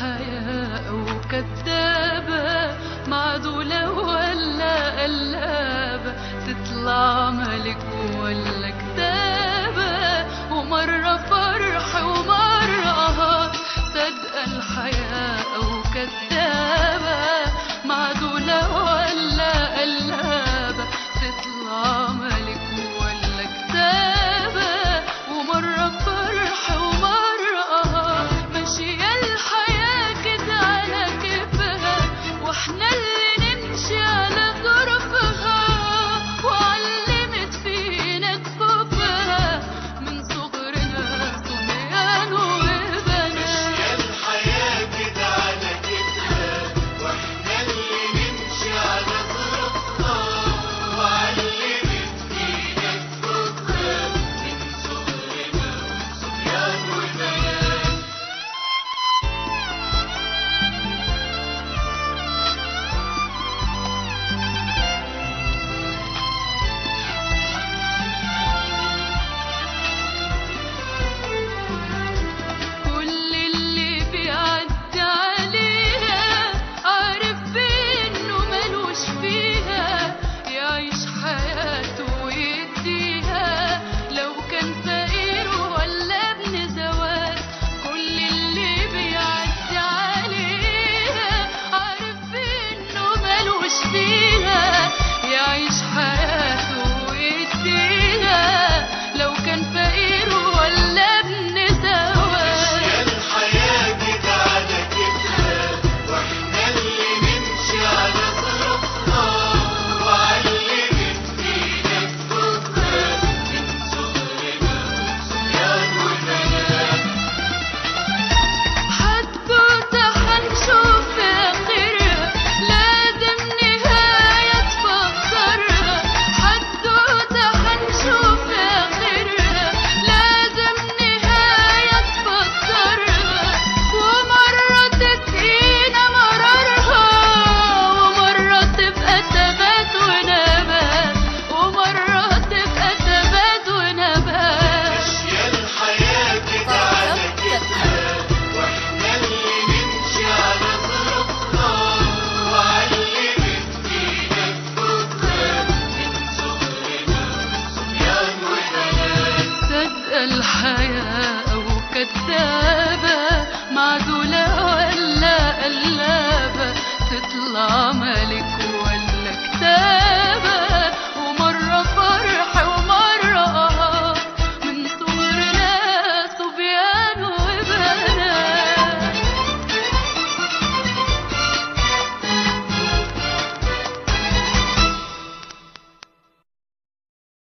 الحياة وكذابة معدولة ولا قلابة تطلع ملك ولا كتابة ومرة فرح ومرة قهر صدق الحياة وكذابة معدولة ولا قلابة تطلع ملك ولا كتابة ومرة فرح ومرة قهر ماشية الحياة كده على كيفها واحنا اللي نمشي على ظروفها وعلمت فينا كفوفها من صغرنا صبيان وبنات الحياة كده على كتفها واحنا اللي نمشي على ظروفها وعلمت فينا كفوفها من صغرنا صبيان وبنات كل اللي بيعدي عليها عارف بانه ملوش فيها يعيش حياته ويديها لو كان فقير ولا ابن زواج كل اللي بيعدي عليها عارف بانه ملوش فيها يعيش حياته ويديها لو كان فقير ولا ابن زواج الحياة كده على كتفها واحنا اللي نمشي على ظروفها وعلمت فينا كفوفها من صغرنا صبيان وبنات حدوتة حنشوف آخرها لازم نهاية تفكرها حدوتة حنشوف آخرها لازم نهاية تفكرها ومرة تسقينا مرارها ومرة تبقى تبات ونبات ومرة تبقى تبات ونبات يا الحياة كده على كتفها واحنا اللي نمشي على ظروفها وعلمت فينا كفوفها من صغرنا صبيان وبنات صدق الحياة وكذابة معدولة ولا قلابة تطلع ملك